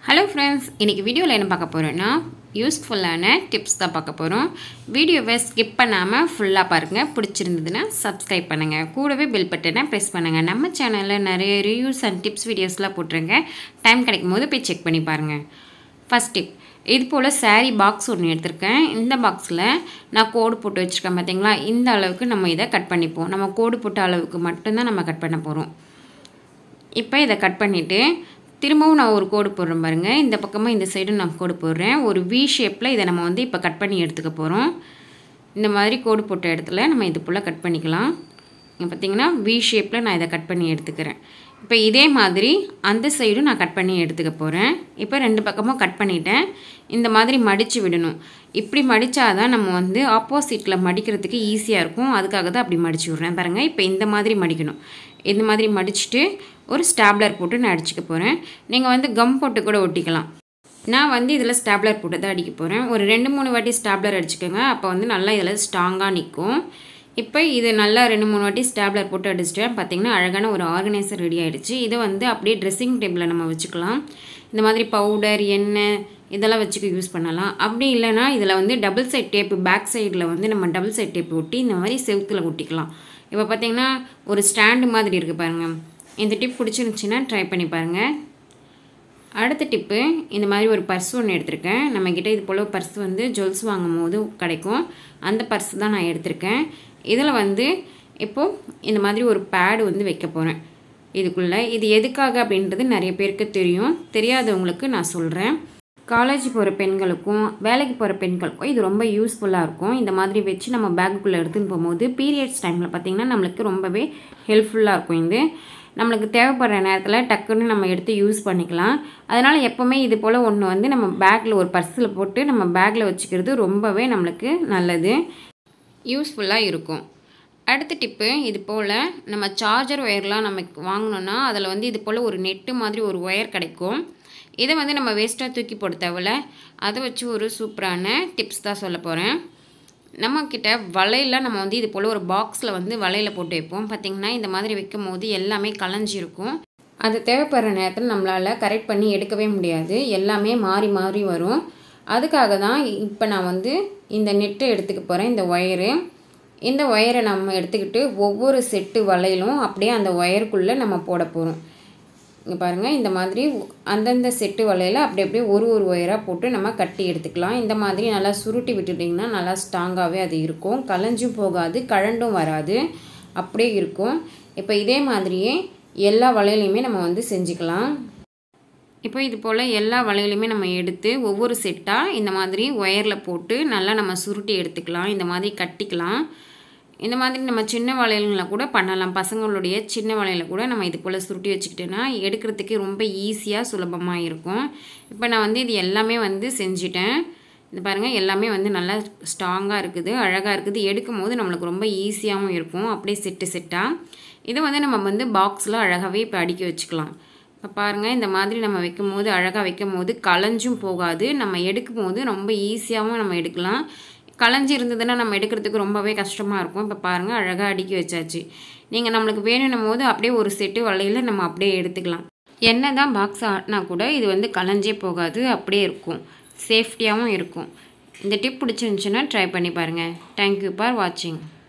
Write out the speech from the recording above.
hello friends இன்றைக்கி வீடியோவில் என்ன பார்க்க போகிறோன்னா யூஸ்ஃபுல்லான டிப்ஸ் தான் பார்க்க போகிறோம் வீடியோவை ஸ்கிப் பண்ணாமல் ஃபுல்லாக பாருங்கள் பிடிச்சிருந்ததுன்னா சப்ஸ்கிரைப் பண்ணுங்கள் கூடவே பெல் பட்டனை ப்ரெஸ் பண்ணுங்கள் நம்ம சேனலில் நிறைய ரிவ்யூஸ் அண்ட் டிப்ஸ் வீடியோஸ்லாம் போட்டுருங்க டைம் கிடைக்கும் போது போய் செக் பண்ணி பாருங்கள் ஃபஸ்ட் டிப் இது போல் saree பாக்ஸ் ஒன்று எடுத்திருக்கேன் இந்த பாக்ஸில் நான் கோடு போட்டு வச்சுருக்கேன் பார்த்தீங்களா இந்த அளவுக்கு நம்ம இதை கட் பண்ணிப்போம் நம்ம கோடு போட்ட அளவுக்கு மட்டும்தான் நம்ம கட் பண்ண போகிறோம் இப்போ இதை கட் பண்ணிவிட்டு திரும்பவும் நான் ஒரு கோடு போடுறேன் பாருங்கள் இந்த பக்கமாக இந்த சைடும் நான் கோடு போடுறேன் ஒரு வி ஷேப்பில் இதை நம்ம வந்து இப்போ கட் பண்ணி எடுத்துக்க போகிறோம் இந்த மாதிரி கோடு போட்ட இடத்துல நம்ம இது போல் கட் பண்ணிக்கலாம் இங்கே பார்த்தீங்கன்னா வி ஷேப்பில் நான் இதை கட் பண்ணி எடுத்துக்கிறேன் இப்போ இதே மாதிரி அந்த சைடும் நான் கட் பண்ணி எடுத்துக்க போகிறேன் இப்போ ரெண்டு பக்கமும் கட் பண்ணிட்டேன் இந்த மாதிரி மடித்து விடணும் இப்படி மடித்தாதான் நம்ம வந்து ஆப்போசிட்டில் மடிக்கிறதுக்கு ஈஸியாக இருக்கும் அதுக்காக தான் அப்படி மடித்து விட்றேன் பாருங்கள் இப்போ இந்த மாதிரி மடிக்கணும் இந்த மாதிரி மடிச்சுட்டு ஒரு ஸ்டாப்லர் போட்டு நான் அடிச்சுக்க போகிறேன் நீங்கள் வந்து கம் போட்டு கூட ஒட்டிக்கலாம் நான் வந்து இதில் ஸ்டாப்லர் போட்டு தான் அடிக்க போகிறேன் ஒரு ரெண்டு மூணு வாட்டி ஸ்டாப்லர் அடிச்சுக்கோங்க அப்போ வந்து நல்லா இதில் ஸ்ட்ராங்காக நிற்கும் இப்போ இது நல்லா ரெண்டு மூணு வாட்டி ஸ்டாப்லர் போட்டு அடிச்சிட்டேன் பார்த்தீங்கன்னா அழகான ஒரு ஆர்கனைசர் ரெடி ஆகிடுச்சு இதை வந்து அப்படியே ட்ரெஸ்ஸிங் டேபிளில் நம்ம வச்சுக்கலாம் இந்த மாதிரி பவுடர் எண்ணெய் இதெல்லாம் வச்சுக்க யூஸ் பண்ணலாம் அப்படி இல்லைன்னா இதில் வந்து டபுள் சைட் டேப்பு பேக் சைடில் வந்து நம்ம டபுள் சைட் டேப் ஒட்டி இந்த மாதிரி செவுத்தில் ஒட்டிக்கலாம் இப்போ பார்த்தீங்கன்னா ஒரு ஸ்டாண்டு மாதிரி இருக்குது பாருங்கள் இந்த டிப் பிடிச்சிருந்துச்சின்னா ட்ரை பண்ணி பாருங்கள் அடுத்த டிப்பு இந்த மாதிரி ஒரு பர்ஸ் ஒன்று எடுத்திருக்கேன் நம்மக்கிட்ட இது போல் பர்ஸ் வந்து ஜுவல்ஸ் வாங்கும் போது கிடைக்கும் அந்த பர்ஸ் தான் நான் எடுத்திருக்கேன் இதில் வந்து இப்போது இந்த மாதிரி ஒரு பேடு வந்து வைக்க போகிறேன் இதுக்குள்ளே இது எதுக்காக அப்படின்றது நிறைய பேருக்கு தெரியும் தெரியாதவங்களுக்கு நான் சொல்கிறேன் காலேஜ் போகிற பெண்களுக்கும் வேலைக்கு போகிற பெண்களுக்கும் இது ரொம்ப யூஸ்ஃபுல்லாக இருக்கும் இந்த மாதிரி வச்சு நம்ம பேக்குக்குள்ளே எடுத்துன்னு போகும்போது பீரியட்ஸ் டைமில் பார்த்திங்கன்னா நம்மளுக்கு ரொம்பவே ஹெல்ப்ஃபுல்லாக இருக்கும் இது நம்மளுக்கு தேவைப்படுற நேரத்தில் டக்குன்னு நம்ம எடுத்து யூஸ் பண்ணிக்கலாம் அதனால் எப்போவுமே இது போல் ஒன்று வந்து நம்ம பேக்கில் ஒரு பர்ஸில் போட்டு நம்ம பேக்கில் வச்சுக்கிறது ரொம்பவே நம்மளுக்கு நல்லது யூஸ்ஃபுல்லாக இருக்கும் அடுத்த டிப்பு இது போல் நம்ம சார்ஜர் ஒயர்லாம் நமக்கு வாங்கினோன்னா அதில் வந்து இது போல் ஒரு நெட்டு மாதிரி ஒரு ஒயர் கிடைக்கும் இதை வந்து நம்ம வேஸ்ட்டாக தூக்கி போட தேவையில்ல அதை வச்சு ஒரு சூப்பரான டிப்ஸ் தான் சொல்ல போகிறேன் நம்மக்கிட்ட வலையில் நம்ம வந்து இது போல் ஒரு பாக்ஸில் வந்து வலையில் போட்டு வைப்போம் பார்த்திங்கன்னா இந்த மாதிரி வைக்கும் போது எல்லாமே கலைஞ்சிருக்கும் அது தேவைப்படுற நேரத்தில் நம்மளால் கரெக்ட் பண்ணி எடுக்கவே முடியாது எல்லாமே மாறி மாறி வரும் அதுக்காக தான் இப்போ நான் வந்து இந்த நெட்டை எடுத்துக்க போகிறேன் இந்த ஒயரு இந்த ஒயரை நம்ம எடுத்துக்கிட்டு ஒவ்வொரு செட்டு வலையிலும் அப்படியே அந்த ஒயருக்குள்ளே நம்ம போட போகிறோம் இங்கே பாருங்கள் இந்த மாதிரி அந்தந்த செட்டு வலையில் அப்படி அப்படியே ஒரு ஒரு ஒயராக போட்டு நம்ம கட்டி எடுத்துக்கலாம் இந்த மாதிரி நல்லா சுருட்டி விட்டுட்டிங்கன்னா நல்லா ஸ்ட்ராங்காகவே அது இருக்கும் கலைஞ்சும் போகாது கழண்டும் வராது அப்படியே இருக்கும் இப்போ இதே மாதிரியே எல்லா வலையிலையுமே நம்ம வந்து செஞ்சுக்கலாம் இப்போ இது போல் எல்லா வலையிலையுமே நம்ம எடுத்து ஒவ்வொரு செட்டாக இந்த மாதிரி ஒயரில் போட்டு நல்லா நம்ம சுருட்டி எடுத்துக்கலாம் இந்த மாதிரி கட்டிக்கலாம் இந்த மாதிரி நம்ம சின்ன வளையல்களை கூட பண்ணலாம் பசங்களுடைய சின்ன வளையல கூட நம்ம இது போல் சுருட்டி வச்சுக்கிட்டோன்னா எடுக்கிறதுக்கு ரொம்ப ஈஸியாக சுலபமாக இருக்கும் இப்போ நான் வந்து இது எல்லாமே வந்து செஞ்சிட்டேன் இது பாருங்கள் எல்லாமே வந்து நல்லா ஸ்ட்ராங்காக இருக்குது அழகாக இருக்குது எடுக்கும் போது நம்மளுக்கு ரொம்ப ஈஸியாகவும் இருக்கும் அப்படியே செட்டு செட்டாக இதை வந்து நம்ம வந்து பாக்ஸில் அழகாகவே இப்போ அடுக்கி வச்சுக்கலாம் இப்போ பாருங்கள் இந்த மாதிரி நம்ம வைக்கும் போது அழகாக வைக்கும் போது களைஞ்சும் போகாது நம்ம எடுக்கும் போது ரொம்ப ஈஸியாகவும் நம்ம எடுக்கலாம் களைஞ்சி இருந்ததுன்னா நம்ம எடுக்கிறதுக்கு ரொம்பவே கஷ்டமாக இருக்கும் இப்போ பாருங்கள் அழகாக அடுக்கி வச்சாச்சு நீங்கள் நம்மளுக்கு வேணும்னும் போது அப்படியே ஒரு செட்டு வலையில் நம்ம அப்படியே எடுத்துக்கலாம் என்ன தான் பாக்ஸ் ஆட்டினா கூட இது வந்து களைஞ்சே போகாது அப்படியே இருக்கும் சேஃப்டியாகவும் இருக்கும் இந்த டிப் பிடிச்சிருந்துச்சுன்னா ட்ரை பண்ணி பாருங்கள் தேங்க்யூ ஃபார் வாட்சிங்